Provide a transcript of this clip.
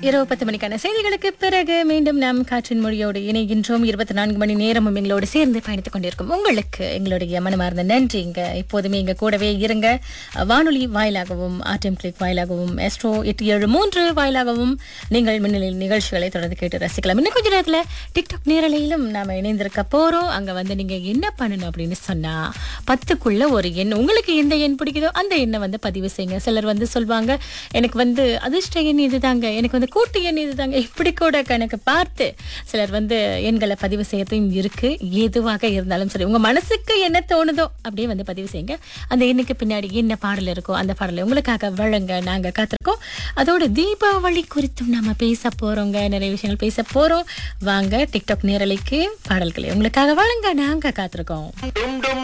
இரவு பத்து மணிக்கான செய்திகளுக்கு பிறகு மீண்டும் நாம் காற்றின் மொழியோடு இணைகின்றோம் இருபத்தி நான்கு மணி நேரமும் எங்களோடு சேர்ந்து பயணித்துக் கொண்டிருக்கும் உங்களுக்கு எங்களுடைய மனமார்ந்த நன்றிங்க எப்போதுமே எங்க கூடவே இருங்க வானொலி வாயிலாகவும் ஆர்டிஎம் கிளிக் வாயிலாகவும் எஸ்ட்ரோ எட்டு ஏழு மூன்று வாயிலாகவும் நீங்கள் மின்னலில் நிகழ்ச்சிகளை தொடர்ந்து கேட்டு ரசிக்கலாம் இன்னும் கொஞ்ச நேரத்தில் டிக்டாக் நேரலையிலும் நாம இணைந்திருக்க போறோம் அங்க வந்து நீங்க என்ன பண்ணணும் அப்படின்னு சொன்னா பத்துக்குள்ள ஒரு எண் உங்களுக்கு எந்த எண் பிடிக்குதோ அந்த எண்ணை வந்து பதிவு செய்யுங்க சிலர் வந்து சொல்வாங்க எனக்கு வந்து அதிர்ஷ்ட எண் இதுதாங்க எனக்கு வந்து கூட்டு எண் இதுதாங்க இப்படி கூட கணக்கு பார்த்து சிலர் வந்து எண்களை பதிவு செய்யறதும் இருக்கு எதுவாக இருந்தாலும் சரி உங்க மனசுக்கு என்ன தோணுதோ அப்படியே வந்து பதிவு செய்யுங்க அந்த எண்ணுக்கு பின்னாடி என்ன பாடல் இருக்கோ அந்த பாடலை உங்களுக்காக வழங்க நாங்க காத்திருக்கோம் அதோட தீபாவளி குறித்தும் நாம பேச போறோங்க நிறைய விஷயங்கள் பேச போறோம் வாங்க டிக்டாக் நேரலைக்கு பாடல்களை உங்களுக்காக வழங்க நாங்க காத்திருக்கோம் டும் டும்